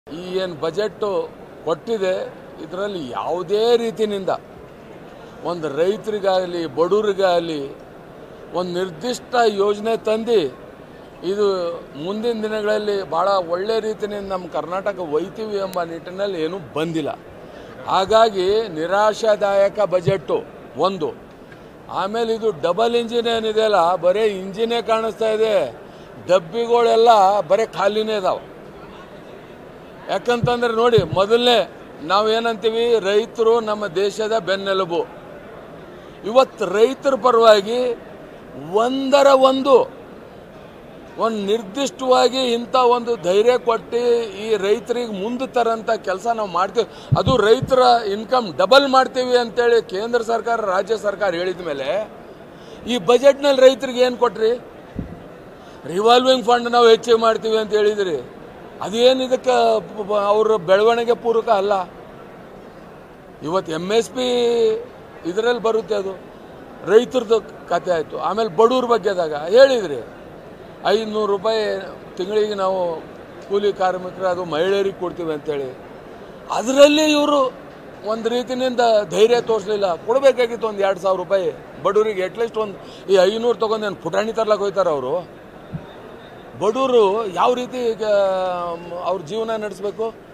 ಈ ಏನು ಬಜೆಟ್ಟು ಕೊಟ್ಟಿದೆ ಇದರಲ್ಲಿ ಯಾವುದೇ ರೀತಿನಿಂದ ಒಂದು ರೈತರಿಗಾಗಲಿ ಬಡವರಿಗಾಗಲಿ ಒಂದು ನಿರ್ದಿಷ್ಟ ಯೋಜನೆ ತಂದು ಇದು ಮುಂದಿನ ದಿನಗಳಲ್ಲಿ ಭಾಳ ಒಳ್ಳೆ ರೀತಿಯಿಂದ ನಮ್ಮ ಕರ್ನಾಟಕ ಒಯ್ತೀವಿ ಎಂಬ ನಿಟ್ಟಿನಲ್ಲಿ ಏನೂ ಬಂದಿಲ್ಲ ಹಾಗಾಗಿ ನಿರಾಶಾದಾಯಕ ಬಜೆಟ್ಟು ಒಂದು ಆಮೇಲೆ ಇದು ಡಬಲ್ ಇಂಜಿನ್ ಏನಿದೆಯಲ್ಲ ಬರೀ ಇಂಜಿನೇ ಕಾಣಿಸ್ತಾ ಇದೆ ಡಬ್ಬಿಗಳೆಲ್ಲ ಬರೀ ಖಾಲಿನೇ ಇದಾವೆ ಯಾಕಂತಂದ್ರೆ ನೋಡಿ ಮೊದಲನೇ ನಾವೇನಂತೀವಿ ರೈತರು ನಮ್ಮ ದೇಶದ ಬೆನ್ನೆಲುಬು ಇವತ್ತು ರೈತರ ಪರವಾಗಿ ಒಂದರ ಒಂದು ಒಂದು ನಿರ್ದಿಷ್ಟವಾಗಿ ಇಂಥ ಒಂದು ಧೈರ್ಯ ಕೊಟ್ಟು ಈ ರೈತರಿಗೆ ಮುಂದೆ ತರಂಥ ಕೆಲಸ ನಾವು ಮಾಡ್ತೀವಿ ಅದು ರೈತರ ಇನ್ಕಮ್ ಡಬಲ್ ಮಾಡ್ತೀವಿ ಅಂತೇಳಿ ಕೇಂದ್ರ ಸರ್ಕಾರ ರಾಜ್ಯ ಸರ್ಕಾರ ಹೇಳಿದ ಮೇಲೆ ಈ ಬಜೆಟ್ನಲ್ಲಿ ರೈತರಿಗೆ ಏನು ಕೊಟ್ರಿ ರಿವಾಲ್ವಿಂಗ್ ಫಂಡ್ ನಾವು ಹೆಚ್ಚಿಗೆ ಮಾಡ್ತೀವಿ ಅಂತ ಹೇಳಿದ್ರಿ ಅದೇನು ಇದಕ್ಕೆ ಅವ್ರ ಬೆಳವಣಿಗೆ ಪೂರಕ ಅಲ್ಲ ಇವತ್ತು ಎಮ್ ಎಸ್ ಪಿ ಇದರಲ್ಲಿ ಬರುತ್ತೆ ಅದು ರೈತರದ್ದು ಕತೆ ಆಯಿತು ಆಮೇಲೆ ಬಡವ್ರ ಬಗ್ಗೆದಾಗ ಹೇಳಿದ್ರಿ ಐದುನೂರು ರೂಪಾಯಿ ತಿಂಗಳಿಗೆ ನಾವು ಕೂಲಿ ಕಾರ್ಮಿಕರು ಅದು ಮಹಿಳೆಯರಿಗೆ ಕೊಡ್ತೀವಿ ಅಂತೇಳಿ ಅದರಲ್ಲಿ ಇವರು ಒಂದು ರೀತಿನಿಂದ ಧೈರ್ಯ ತೋರಿಸಲಿಲ್ಲ ಕೊಡಬೇಕಾಗಿತ್ತು ಒಂದು ಎರಡು ಸಾವಿರ ರೂಪಾಯಿ ಬಡವರಿಗೆ ಅಟ್ಲೀಸ್ಟ್ ಒಂದು ಈ ಐನೂರು ತೊಗೊಂಡು ಏನು ಪುಟಾಣಿ ತರ್ಲಕ್ಕೆ ಹೋಯ್ತಾರೆ ಅವರು ಬಡವರು ಯಾವ ರೀತಿ ಈಗ ಅವ್ರ ಜೀವನ ನಡೆಸಬೇಕು